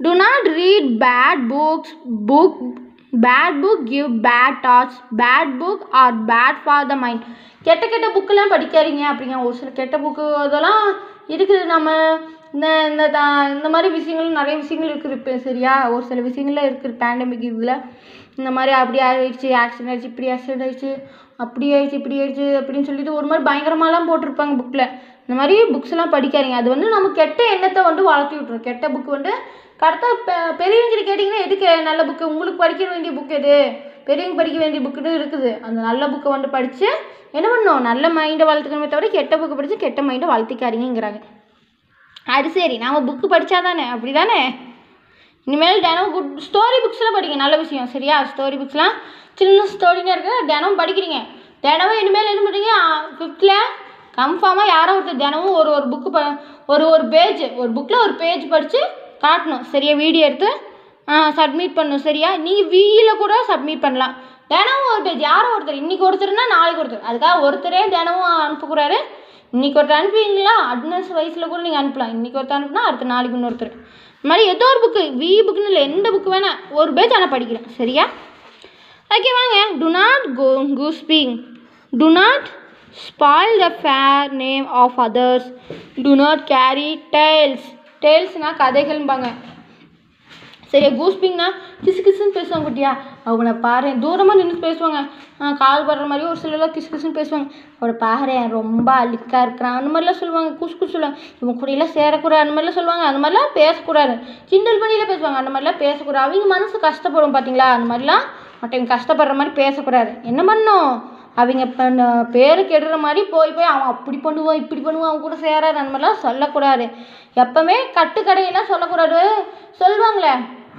To not read bad books book bad book give bad thoughts bad book are bad for the mind கெட்ட கெட்ட புக்கெல்லாம் படிக்காதீங்க அப்படிங்க ஒரு சில கெட்ட புக்கு அதெல்லாம் இருக்குது நம்ம இந்த இந்த த- இந்த மாதிரி விஷயங்கள் நிறைய விஷயங்கள் இருக்குது இப்போ சரியா ஒரு சில விஷயங்கள்லாம் இருக்குது பேண்டமிக் இதில் இந்த மாதிரி அப்படி ஆயிடுச்சு ஆக்சிடென்ட் ஆயிடுச்சு இப்படி ஆக்சிடென்ட் ஆயிடுச்சு அப்படி ஆயிடுச்சு இப்படி ஆயிடுச்சு அப்படின்னு சொல்லிட்டு ஒரு மாதிரி பயங்கரமாலாம் போட்டிருப்பாங்க புக்கில் இந்த மாதிரி புக்ஸ் எல்லாம் படிக்காதீங்க அது வந்து நம்ம கெட்ட எண்ணத்தை வந்து வளர்த்தி விட்ரும் கெட்ட புக் வந்து கரெக்டாக பெ பெரியவங்க கேட்டிங்கன்னா எதுக்கு நல்ல புக்கு உங்களுக்கு படிக்க வேண்டிய புக் எது பெரியவங்க படிக்க வேண்டிய புக்குன்னு இருக்குது அந்த நல்ல புக்கை வந்து படித்து என்ன பண்ணணும் நல்ல மைண்டை வளர்த்துக்கணுமே தவிர கெட்ட புக்கை படித்து கெட்ட மைண்டை வளர்த்திக்காதீங்கிறாங்க அது சரி நாம் புக்கு படித்தா தானே அப்படி தானே இனிமேல் தினம் குட் ஸ்டோரி புக்ஸ்லாம் படிங்க நல்ல விஷயம் சரியா ஸ்டோரி புக்ஸ்லாம் சின்ன ஸ்டோரினே இருக்கு தினம் படிக்கிறீங்க தினமும் இனிமேல் என்ன பண்ணுறீங்க ஃபிஃப்த்தில் கன்ஃபார்மாக யாரோ ஒருத்தர் தினமும் ஒரு ஒரு புக்கு ப ஒரு ஒரு பேஜ் ஒரு புக்கில் ஒரு பேஜ் படித்து காட்டணும் சரியா வீடியோ எடுத்து சப்மிட் பண்ணணும் சரியா நீங்கள் வியில் கூட சப்மிட் பண்ணலாம் தினமும் ஒரு பேஜ் யாரோ ஒருத்தர் இன்றைக்கி ஒருத்தர்னா நாளைக்கு ஒருத்தர் அதுக்காக ஒருத்தரே தினமும் அனுப்பக்கூடாது இன்றைக்கி ஒருத்தர் அனுப்புவீங்களா அட்னன்ஸ் வயசில் கூட நீங்கள் அனுப்பலாம் இன்றைக்கி ஒருத்தர் அனுப்புனா அடுத்த நாளைக்கு இன்னொருத்தர் இந்த மாதிரி ஏதோ ஒரு புக்கு வி புக்குன்னு இல்லை எந்த புக்கு வேணால் ஒரு பேஜ் ஆனால் படிக்கிறேன் சரியா ஓகே வாங்க do not go gossiping do not spoil the fair name of others do not carry tales டேல்ஸ்னால் கதைகள்பாங்க சரியா கூஸ்பிங்னா கிசு கிசுன்னு பேசுவாங்க குட்டியா அவங்கள பாரு தூரமாக நின்று பேசுவாங்க ஆ, கால் படுற மாதிரி ஒரு சிலர்லாம் கிசு கிசுன்னு பேசுவாங்க அவளை பாரு ரொம்ப அழுக்காக இருக்கிறான் அந்த மாதிரிலாம் சொல்லுவாங்க குசு குசு சொல்லுவாங்க இவன் கூடயெல்லாம் சேரக்கூடாது அந்த மாதிரிலாம் சொல்லுவாங்க அந்த மாதிரிலாம் பேசக்கூடாது கிண்டல் பண்ணியில் பேசுவாங்க அந்த மாதிரிலாம் பேசக்கூடாது அவங்க மனசு கஷ்டப்படும் பார்த்தீங்களா அந்த மாதிரிலாம் மற்றவங்க கஷ்டப்படுற மாதிரி பேசக்கூடாது என்ன பண்ணும் அவங்க இப்போ பேரு கெடுற மாதிரி போய் போய் அவன் அப்படி பண்ணுவான் இப்படி பண்ணுவான் அவன் கூட சேராது அந்த மாதிரிலாம் சொல்லக்கூடாது எப்பவுமே கட்டுக்கடையெல்லாம் சொல்லக்கூடாது சொல்லுவாங்களே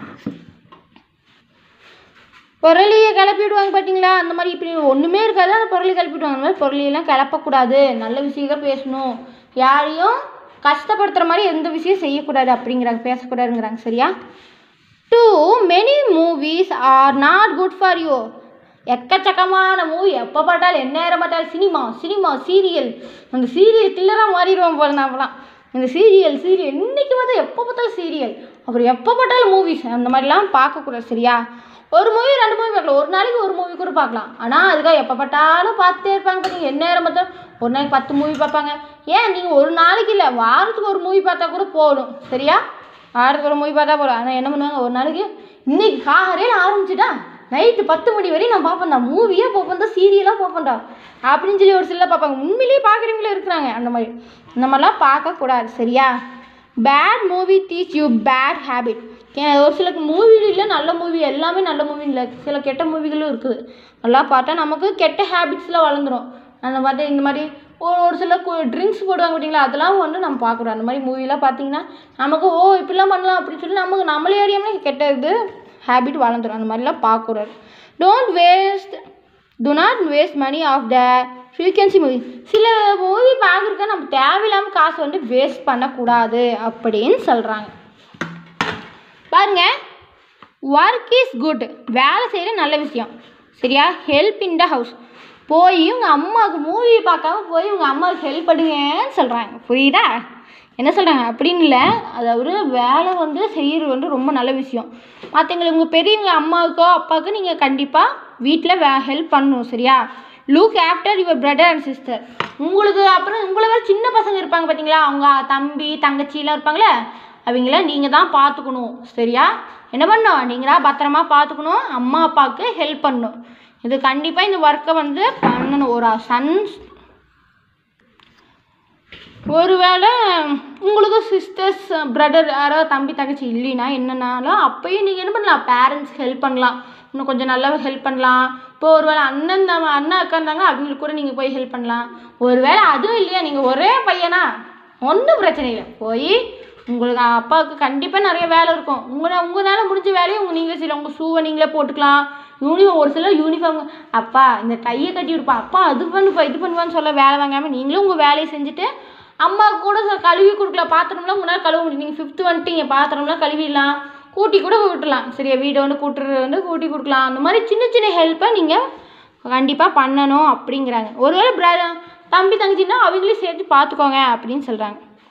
பொருளியை கிளப்பி விடுவாங்க பார்த்தீங்களா அந்த மாதிரி இப்படி ஒன்றுமே இருக்காது அந்த பொருளை கிளப்பி விடுவாங்க அந்த மாதிரி பொருளையெல்லாம் கிளப்பக்கூடாது நல்ல விஷயங்கள் பேசணும் யாரையும் கஷ்டப்படுத்துகிற மாதிரி எந்த விஷயம் செய்யக்கூடாது அப்படிங்கிறாங்க பேசக்கூடாதுங்கிறாங்க சரியா too many movies are not good for you எக்கச்சக்கமான மூவி எப்போ பார்த்தாலும் எந்நேரம் பார்த்தாலும் சினிமா சினிமா சீரியல் அந்த சீரியல் கில்லராக மாறிடுவோம் போல நாமெல்லாம் இந்த சீரியல் சீரியல் இன்னைக்கு பார்த்தா எப்போ பார்த்தாலும் சீரியல் அப்புறம் எப்போ பார்த்தாலும் மூவிஸ் அந்த மாதிரிலாம் பார்க்கக்கூடாது சரியா ஒரு மூவி ரெண்டு மூவி பார்க்கலாம் ஒரு நாளைக்கு ஒரு மூவி கூட பார்க்கலாம் ஆனால் அதுக்காக எப்போ பார்த்தாலும் பார்த்துட்டே இருப்பாங்க பார்த்தீங்க என்ன நேரம் பார்த்தாலும் ஒரு நாளைக்கு பத்து மூவி பார்ப்பாங்க ஏன் நீங்கள் ஒரு நாளைக்கு இல்லை வாரத்துக்கு ஒரு மூவி பார்த்தா கூட போதும் சரியா வாரத்துக்கு ஒரு மூவி பார்த்தா போதும் ஆனால் என்ன பண்ணுவாங்க ஒரு நாளைக்கு இன்னைக்கு காலையில் ஆரம்பிச்சுட்டா நைட்டு பத்து மணி வரையும் நான் பார்ப்பேன்டா மூவியே பார்ப்பேன்டா சீரியலாக பார்ப்பேன்டா அப்படின்னு சொல்லி ஒரு சிலர் பார்ப்பாங்க உண்மையிலேயே பார்க்குறவங்களும் இருக்கிறாங்க அந்த மாதிரி இந்த மாதிரிலாம் பார்க்கக்கூடாது சரியா bad movie teach you bad habit ஒரு சில மூவியில் நல்ல மூவி எல்லாமே நல்ல மூவி இல்லை சில கெட்ட மூவிகளும் இருக்குது நல்லா பார்த்தா நமக்கு கெட்ட ஹேபிட்ஸ்லாம் வளர்ந்துரும் அந்த மாதிரி இந்த மாதிரி ஒரு ஒரு சில ட்ரிங்க்ஸ் போடுவாங்க பார்த்தீங்களா அதெல்லாம் வந்து நம்ம பார்க்கக்கூடாது அந்த மாதிரி மூவிலாம் பார்த்தீங்கன்னா நமக்கு ஓ இப்படிலாம் பண்ணலாம் அப்படின்னு சொல்லி நமக்கு நம்மளே அறியாமலே கெட்ட இது ஹேபிட் வளர்ந்துரும் அந்த மாதிரிலாம் பார்க்கக்கூடாது don't waste do not waste money of the frequency movie சில மூவி பார்க்குறக்க நம்ம தேவையில்லாமல் காசை வந்து வேஸ்ட் பண்ணக்கூடாது அப்படின்னு சொல்கிறாங்க பாருங்க ஒர்க் இஸ் குட் வேலை செய்கிற நல்ல விஷயம் சரியா ஹெல்ப் இன் த ஹவுஸ் போய் உங்கள் அம்மாவுக்கு மூவி பார்க்காம போய் உங்கள் அம்மாவுக்கு ஹெல்ப் பண்ணுங்கன்னு சொல்கிறாங்க புரியுதா என்ன சொல்கிறாங்க அப்படின்னு இல்லை அதாவது வேலை வந்து செய்கிறது வந்து ரொம்ப நல்ல விஷயம் மற்றவங்களுக்கு உங்கள் பெரியவங்க அம்மாவுக்கோ அப்பாவுக்கோ நீங்கள் கண்டிப்பாக வீட்டில் வே ஹெல்ப் பண்ணணும் சரியா look after your brother and sister உங்களுக்கு அப்புறம் உங்களை வேறு சின்ன பசங்க இருப்பாங்க பார்த்தீங்களா அவங்க தம்பி தங்கச்சிலாம் இருப்பாங்களே அவங்கள நீங்கள் தான் பார்த்துக்கணும் சரியா என்ன பண்ணணும் நீங்கள் தான் பத்திரமா பார்த்துக்கணும் அம்மா அப்பாவுக்கு ஹெல்ப் பண்ணணும் இது கண்டிப்பாக இந்த ஒர்க்கை வந்து பண்ணணும் ஒரு சன்ஸ் ஒருவேளை உங்களுக்கு சிஸ்டர்ஸ் பிரதர் யாராவது தம்பி தங்கச்சி இல்லைன்னா என்னன்னாலும் அப்பயும் நீங்கள் என்ன பண்ணலாம் பேரண்ட்ஸ் ஹெல்ப் பண்ணலாம் இன்னும் கொஞ்சம் நல்லா ஹெல்ப் பண்ணலாம் இப்போ ஒருவேளை அண்ணன் தம் அண்ணன் அக்கா இருந்தாங்க அவங்களுக்கு கூட நீங்கள் போய் ஹெல்ப் பண்ணலாம் ஒருவேளை அதுவும் இல்லையா நீங்கள் ஒரே பையனா ஒன்றும் பிரச்சனை இல்லை போய் உங்களுக்கு அப்பாவுக்கு கண்டிப்பாக நிறைய வேலை இருக்கும் உங்களை உங்களால் முடிஞ்ச வேலையை உங்கள் நீங்களே செய்யலாம் உங்கள் ஷூவை நீங்களே போட்டுக்கலாம் யூனிஃபார்ம் ஒரு சிலர் யூனிஃபார்ம் அப்பா இந்த கையை கட்டி விடுப்பா அப்பா அது பண்ணுப்பா இது பண்ணுவான்னு சொல்ல வேலை வாங்காமல் நீங்களும் உங்கள் வேலையை செஞ்சுட்டு அம்மாவுக்கு கூட ச- கழுவி கொடுக்கல பாத்திரம்லாம் முன்னாடி கழுவ முடியும் நீங்கள் ஃபிஃப்த்து வந்துட்டீங்க பாத்திரம்லாம் கழுவிடலாம் கூட்டி கூட விட்டுலாம் சரியா வீடை வந்து கூட்டுறது வந்து கூட்டி கொடுக்கலாம் அந்த மாதிரி சின்ன சின்ன ஹெல்ப்பை நீங்கள் கண்டிப்பாக பண்ணணும் அப்படிங்கிறாங்க ஒருவேளை பிர தம்பி தங்கச்சின்னா அவங்களையும் சேர்த்து பார்த்துக்கோங்க அப்படின்னு சொல்கிறாங்க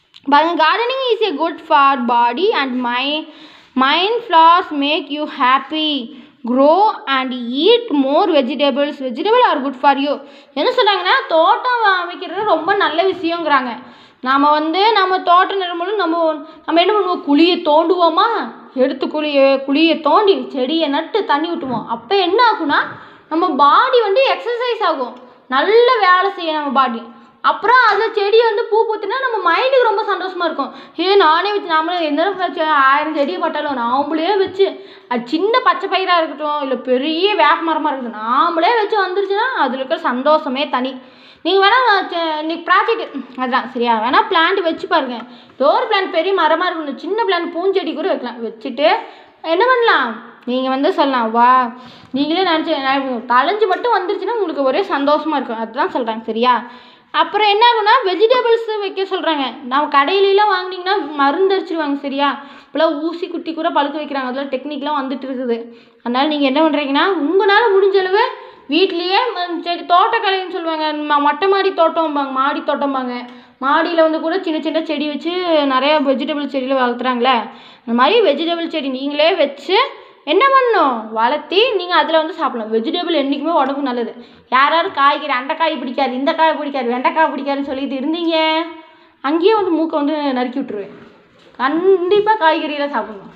பாருங்க gardening is a good for body and my mind flowers make you happy grow and eat more vegetables vegetable are good for you என்ன சொல்கிறாங்கன்னா தோட்டம் அமைக்கிறது ரொம்ப நல்ல விஷயங்கிறாங்க நாம் வந்து நம்ம தோட்டம் நடும்போது நம்ம நம்ம என்ன பண்ணுவோம் குழியை தோண்டுவோமா எடுத்து குழியை குழியை தோண்டி செடியை நட்டு தண்ணி ஊற்றுவோம் அப்போ என்ன ஆகும்னா நம்ம பாடி வந்து எக்ஸசைஸ் ஆகும் நல்ல வேலை செய்யும் நம்ம பாடி அப்புறம் அந்த செடி வந்து பூ பூத்துனா நம்ம மைண்டுக்கு ரொம்ப சந்தோஷமா இருக்கும் ஏ நானே வச்சு நம்மளே எந்த அளவுக்கு ஆயிரம் செடியை பட்டாலும் நாமளே வச்சு அது சின்ன பச்சை பயிராக இருக்கட்டும் இல்லை பெரிய வேப்ப மரமாக இருக்கட்டும் நாமளே வச்சு வந்துருச்சுன்னா அதில் இருக்கிற சந்தோஷமே தனி நீங்கள் வேணால் இன்னைக்கு ப்ராஜெக்ட் அதுதான் சரியா வேணால் பிளான்ட் வச்சு பாருங்க ஏதோ ஒரு பிளான்ட் பெரிய மரமாக இருக்கணும் சின்ன பிளான்ட் பூஞ்செடி கூட வைக்கலாம் வச்சுட்டு என்ன பண்ணலாம் நீங்கள் வந்து சொல்லலாம் வா நீங்களே நினச்சி தளைஞ்சு மட்டும் வந்துருச்சுன்னா உங்களுக்கு ஒரே சந்தோஷமா இருக்கும் அதுதான் சொல்கிறாங்க சரியா அப்புறம் என்ன ஆகும்னா வெஜிடபிள்ஸ் வைக்க சொல்கிறாங்க நம்ம கடையிலலாம் வாங்குனீங்கன்னா மருந்து அடிச்சிருவாங்க சரியா இப்போலாம் ஊசி குட்டி கூட பழுக்க வைக்கிறாங்க அதெல்லாம் டெக்னிக்லாம் வந்துட்டு இருக்குது அதனால் நீங்கள் என்ன பண்ணுறீங்கன்னா உங்களால் முடிஞ்ச அளவு வீட்லேயே ம- சரி தோட்டக்கலைன்னு சொல்லுவாங்க ம- மொட்டை மாடி தோட்டம்பாங்க மாடி தோட்டம்பாங்க மாடியில் வந்து கூட சின்ன சின்ன செடி வச்சு நிறைய வெஜிடபிள் செடியில் வளர்த்துறாங்களே அந்த மாதிரி வெஜிடபிள் செடி நீங்களே வச்சு என்ன பண்ணணும் வளர்த்தி நீங்கள் அதில் வந்து சாப்பிடலாம் வெஜிடபிள் என்றைக்குமே உடம்புக்கு நல்லது யார் யார் காய்கறி அந்த காய் பிடிக்காது இந்த காய் பிடிக்காது வெண்டைக்காய் பிடிக்காதுன்னு சொல்லிட்டு இருந்தீங்க அங்கேயே வந்து மூக்கை வந்து நறுக்கி விட்ருவேன் கண்டிப்பாக காய்கறியெல்லாம் சாப்பிடணும்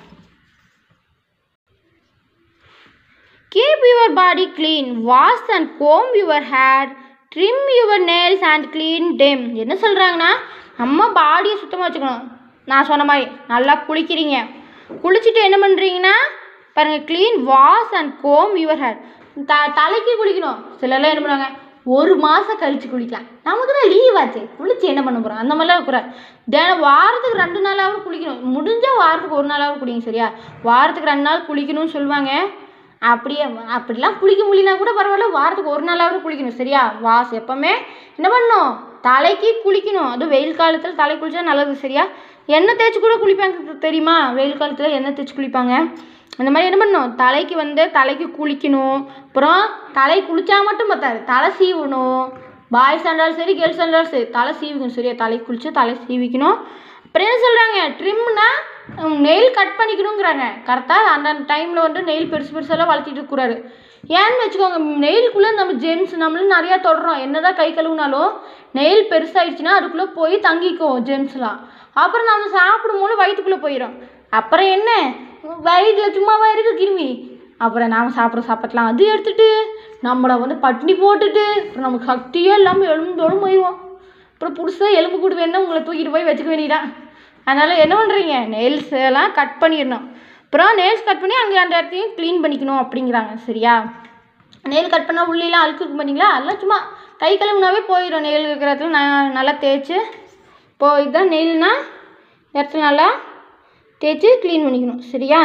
Keep your body clean. Wash and comb your hair. Trim your nails and clean them. என்ன சொல்கிறாங்கன்னா நம்ம பாடியை சுத்தமாக வச்சுக்கணும் நான் சொன்ன மாதிரி நல்லா குளிக்கிறீங்க குளிச்சுட்டு என்ன பண்ணுறீங்கன்னா பாருங்கள் clean wash and comb your hair the தலைக்கு குளிக்கணும் சிலர்லாம் என்ன பண்ணுவாங்க ஒரு மாதம் கழித்து குளிக்கலாம் நமக்கு தான் லீவ் ஆச்சு குளிச்சு என்ன பண்ண போகிறோம் அந்த மாதிரிலாம் இருக்கிற தினம் வாரத்துக்கு ரெண்டு நாளாவது குளிக்கணும் முடிஞ்சால் வாரத்துக்கு ஒரு நாளாவது குளிங்க சரியா வாரத்துக்கு ரெண்டு நாள் குளிக்கணும்னு சொல்லுவாங்க அப்படியே அப்படிலாம் குளிக்க முடியலனா கூட பரவாயில்ல வாரத்துக்கு ஒரு நாளாவது குளிக்கணும் சரியா வாஸ் எப்போவுமே என்ன பண்ணணும் தலைக்கு குளிக்கணும் அதுவும் வெயில் காலத்தில் தலை குளிச்சா நல்லது சரியா எண்ணெய் தேய்ச்சி கூட குளிப்பாங்க தெரியுமா வெயில் காலத்தில் எண்ணெய் தேய்ச்சி குளிப்பாங்க அந்த மாதிரி என்ன பண்ணணும் தலைக்கு வந்து தலைக்கு குளிக்கணும் அப்புறம் தலை குளிச்சா மட்டும் பத்தாது தலை சீவணும் பாய்ஸாக இருந்தாலும் சரி கேர்ள்ஸாக இருந்தாலும் சரி தலை சீவிக்கணும் சரியா தலை குளிச்சு தலை சீவிக்கணும் அப்புறம் என்ன சொல்கிறாங்க ட்ரிம்னா நெயில் கட் பண்ணிக்கணுங்கிறாங்க கரெக்டாக அந்த டைமில் வந்து நெயில் பெருசு பெருசெல்லாம் வளர்த்திட்டு இருக்கக்கூடாது ஏன்னு வச்சுக்கோங்க நெயிலுக்குள்ளே நம்ம ஜென்ஸ் நம்மளும் நிறையா தொடுறோம் என்னதான் கை கழுவுனாலும் நெயில் பெருசாயிடுச்சுன்னா அதுக்குள்ளே போய் தங்கிக்கும் ஜென்ஸ்லாம் அப்புறம் நம்ம சாப்பிடும்போது வயிற்றுக்குள்ளே போயிடும் அப்புறம் என்ன வயிற்றில் சும்மாவா இருக்கு கிருமி அப்புறம் நாம் சாப்பிட்ற சாப்பாட்டெலாம் அது எடுத்துட்டு நம்மளை வந்து பட்டினி போட்டுட்டு அப்புறம் நமக்கு சக்தியே இல்லாமல் எலும்பு போயிடுவோம் அப்புறம் புதுசாக எலும்பு கூடு வேணும்னா உங்களை தூக்கிட்டு போய் வச்சுக்க வேண்டியதான் அதனால் என்ன பண்ணுறீங்க நெயில்ஸ் எல்லாம் கட் பண்ணிடணும் அப்புறம் நெயில்ஸ் கட் பண்ணி அங்கே அந்த இடத்தையும் க்ளீன் பண்ணிக்கணும் அப்படிங்கிறாங்க சரியா நெயில் கட் பண்ணால் உள்ளேலாம் அழுக்கு இருக்கும் பார்த்தீங்களா அதெல்லாம் சும்மா கை கழுவுனாவே போயிடும் நெயில் இருக்கிற இடத்துல நான் நல்லா தேய்ச்சி இப்போ இதுதான் நெயில்னா இடத்துல நல்லா தேய்ச்சி க்ளீன் பண்ணிக்கணும் சரியா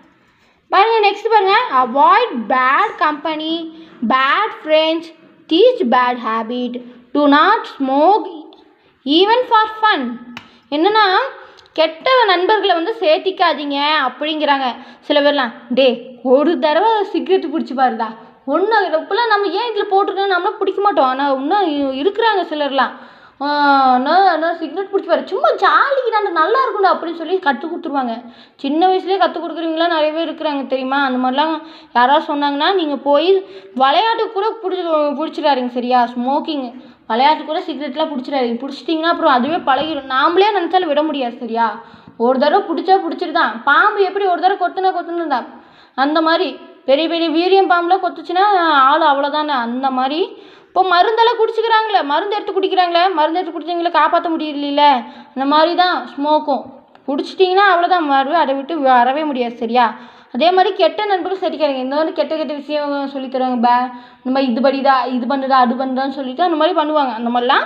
பாருங்க நெக்ஸ்ட் பாருங்க avoid bad company bad friends teach bad habit do not smoke even for fun என்னன்னா கெட்ட நண்பர்களை வந்து சேர்த்திக்காதீங்க அப்படிங்கிறாங்க சில பேர்லாம் டே ஒரு தடவை சிகரெட் பிடிச்சி பாருடா ஒன்று இப்போலாம் நம்ம ஏன் இதில் போட்டிருக்கோம் நம்மளாம் பிடிக்க மாட்டோம் ஆனால் இன்னும் இ- இருக்கிறாங்க சிலர்லாம் நான் சிகரெட் பிடிச்சி பாரு சும்மா ஜாலிக்கு தான் நல்லா இருக்கும்டா அப்படின்னு சொல்லி கற்றுக் கொடுத்துருவாங்க சின்ன வயசுலேயே கற்றுக் கொடுக்குறவங்களாம் நிறைய பேர் இருக்கிறாங்க தெரியுமா அந்த மாதிரிலாம் யாராவது சொன்னாங்கன்னா நீங்கள் போய் விளையாட்டுக்கு கூட பிடிச்சி பிடிச்சிடாதீங்க சரியா ஸ்மோக்கிங் விளையாட்டு கூட சிகரெட்லாம் பிடிச்சிடாதீங்க பிடிச்சிட்டிங்கன்னா அப்புறம் அதுவே பழகிடும் நாமளே நினச்சாலும் விட முடியாது சரியா ஒரு தடவை பிடிச்சா பிடிச்சிட்டு தான் பாம்பு எப்படி ஒரு தடவை கொத்துனா கொத்துன்னு தான் அந்த மாதிரி பெரிய பெரிய வீரியம் பாம்புலாம் கொத்துச்சுன்னா ஆள் அவ்வளோதானே அந்த மாதிரி இப்போ மருந்தெல்லாம் குடிச்சிக்கிறாங்களே மருந்து எடுத்து குடிக்கிறாங்களே மருந்து எடுத்து குடிச்சவங்கள காப்பாற்ற முடியலையில அந்த மாதிரி தான் ஸ்மோக்கும் குடிச்சிட்டிங்கன்னா அவ்வளோதான் மறுபடியும் அதை விட்டு வரவே முடியாது சரியா அதே மாதிரி கெட்ட நண்பர்கள் சரிக்காதீங்க இந்த மாதிரி கெட்ட கெட்ட விஷயம் சொல்லித் தருவாங்க பே இந்த மாதிரி இது படிதா இது பண்ணுதா அது பண்ணுதான்னு சொல்லிட்டு அந்த மாதிரி பண்ணுவாங்க அந்த மாதிரிலாம்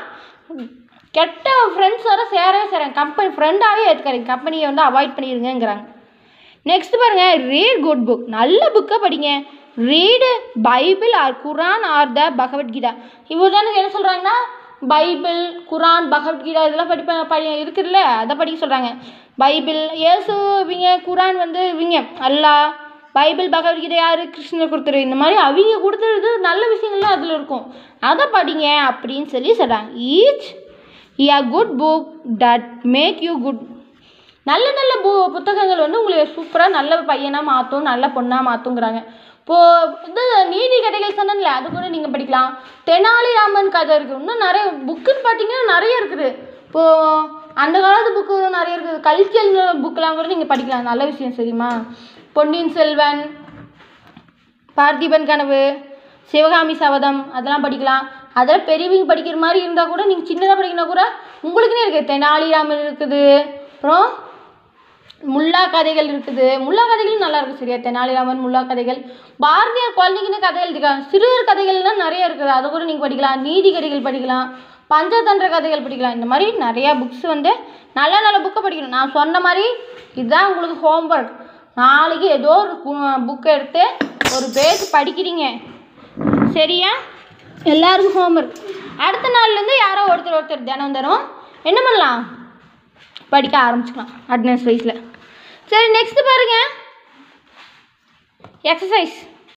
கெட்ட ஃப்ரெண்ட்ஸோட சேரவே சேராங்க கம்பெனி ஃப்ரெண்டாகவே ஏற்றுக்காதீங்க கம்பெனியை வந்து அவாய்ட் பண்ணிடுங்கிறாங்க நெக்ஸ்ட் பாருங்க ரீட் குட் புக் நல்ல புக்கை படிங்க read Bible or Quran or the Bhagavad Gita இவர் தானே என்ன சொல்கிறாங்கன்னா பைபிள் குரான் பகவத்கீதா இதெல்லாம் படிப்ப படி இருக்குதுல்ல அதை படிக்க சொல்கிறாங்க பைபிள் இயேசு இவங்க குரான் வந்து இவங்க அல்லாஹ் பைபிள் பகவத்கீதை யார் கிருஷ்ணர் கொடுத்துரு இந்த மாதிரி அவங்க கொடுத்துருது நல்ல விஷயங்கள்லாம் அதில் இருக்கும் அதை படிங்க அப்படின்னு சொல்லி சொல்கிறாங்க each a good book that make you good நல்ல நல்ல பு புத்தகங்கள் வந்து உங்களை சூப்பராக நல்ல பையனாக மாற்றும் நல்ல பொண்ணாக மாற்றுங்கிறாங்க இப்போது இது நீதி கதைகள் சொன்னேன்ல அது கூட நீங்கள் படிக்கலாம் தெனாலிராமன் கதை இருக்குது இன்னும் நிறைய புக்குன்னு பார்த்தீங்கன்னா நிறைய இருக்குது இப்போது அந்த காலத்து புக்கு நிறைய இருக்குது கல்ச்சல் புக்கெலாம் கூட நீங்கள் படிக்கலாம் நல்ல விஷயம் சரிம்மா பொன்னியின் செல்வன் பார்த்திபன் கனவு சிவகாமி சபதம் அதெல்லாம் படிக்கலாம் அதெல்லாம் பெரியவங்க படிக்கிற மாதிரி இருந்தால் கூட நீங்கள் சின்னதாக படிக்கணும் கூட உங்களுக்குன்னே இருக்குது தெனாலிராமன் இருக்குது அப்புறம் முல்லா கதைகள் இருக்குது முல்லா கதைகள் நல்லா இருக்குது சரியா தெனாலிராமன் முல்லா கதைகள் பாரதியார் குழந்தைங்கன்னு கதை எழுதிருக்காங்க சிறுவர் கதைகள்லாம் நிறைய இருக்குது அதை கூட நீங்கள் படிக்கலாம் நீதி கதைகள் படிக்கலாம் பஞ்சதந்திர கதைகள் படிக்கலாம் இந்த மாதிரி நிறையா புக்ஸ் வந்து நல்ல நல்ல புக்கை படிக்கணும் நான் சொன்ன மாதிரி இதுதான் உங்களுக்கு ஹோம்ஒர்க் நாளைக்கு ஏதோ ஒரு புக்கை எடுத்து ஒரு பேஜ் படிக்கிறீங்க சரியா எல்லாருக்கும் ஹோம்ஒர்க் அடுத்த நாள்லேருந்து யாரோ ஒருத்தர் ஒருத்தர் தினம் தரும் என்ன பண்ணலாம் படிக்க ஆரம்பிச்சுக்கலாம் அட்னன்ஸ் வைஸில் சரி நெக்ஸ்ட் பாருங்க எக்ஸசைஸ்